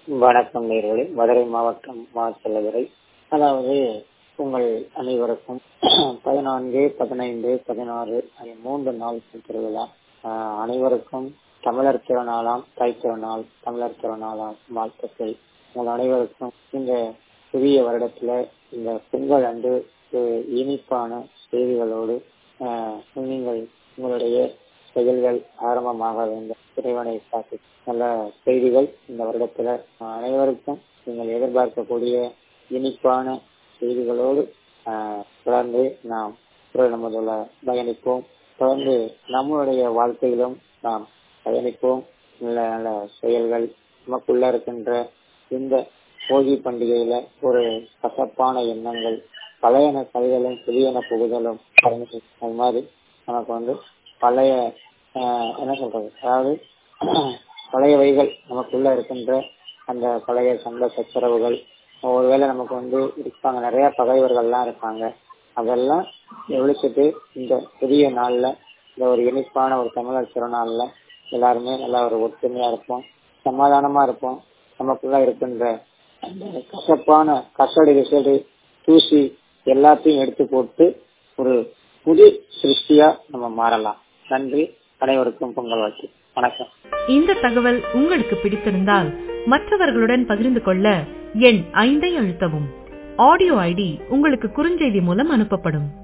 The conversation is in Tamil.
வணக்கம் நேர்களே மதுரை மாவட்டம் மாச்சலதுரை அதாவது உங்கள் அனைவருக்கும் பதினான்கு பதினைந்து பதினாறு ஆகிய மூன்று நாள் திருவிழா ஆஹ் அனைவருக்கும் தமிழர் திருநாளாம் தாய் திருநாள் தமிழர் திருநாளாம் வாழ்த்துக்கள் உங்கள் அனைவருக்கும் இந்த புதிய வருடத்துல இந்த பொங்கல் அன்று ஒரு இனிப்பான செய்திகளோடு ஆஹ் நீங்கள் உங்களுடைய செயல்கள் ஆரம்பமாக வேண்டும் இறைவனை காத்து நல்ல செய்திகள் இந்த வருடத்துல அனைவருக்கும் நீங்கள் எதிர்பார்க்கக்கூடிய இனிப்பான செய்திகளோடு ஆஹ் தொடர்ந்து நாம் நமதுள்ள பயணிப்போம் தொடர்ந்து நம்மளுடைய வாழ்க்கையிலும் நாம் பயணிப்போம் நல்ல நல்ல செயல்கள் நமக்குள்ள இருக்கின்ற இந்த போகி பண்டிகையில ஒரு கசப்பான எண்ணங்கள் பழையன கழிதலும் புதியன புகுதலும் அது மாதிரி நமக்கு வந்து பழைய என்ன சொல்றது அதாவது பழையவைகள் நமக்குள்ள இருக்கின்ற அந்த பழைய சண்டை சச்சரவுகள் ஒருவேளை நமக்கு வந்து இருப்பாங்க நிறைய பகைவர்கள்லாம் இருப்பாங்க அதெல்லாம் ஒழிச்சிட்டு இந்த புதிய நாள்ல இந்த ஒரு இனிப்பான ஒரு தமிழர் திருநாள்ல எல்லாருமே நல்லா ஒரு ஒற்றுமையா இருப்போம் சமாதானமா இருப்போம் நமக்குள்ள இருக்கின்ற அந்த கசப்பான கசடு விசடு தூசி எல்லாத்தையும் எடுத்து போட்டு ஒரு புது சிருஷ்டியா நம்ம மாறலாம் நன்றி அனைவருக்கும் பொங்கல் வாழ்த்து வணக்கம் இந்த தகவல் உங்களுக்கு பிடித்திருந்தால் மற்றவர்களுடன் பகிர்ந்து கொள்ள எண் ஐந்தை அழுத்தவும் ஆடியோ ஐடி உங்களுக்கு குறுஞ்செய்தி மூலம் அனுப்பப்படும்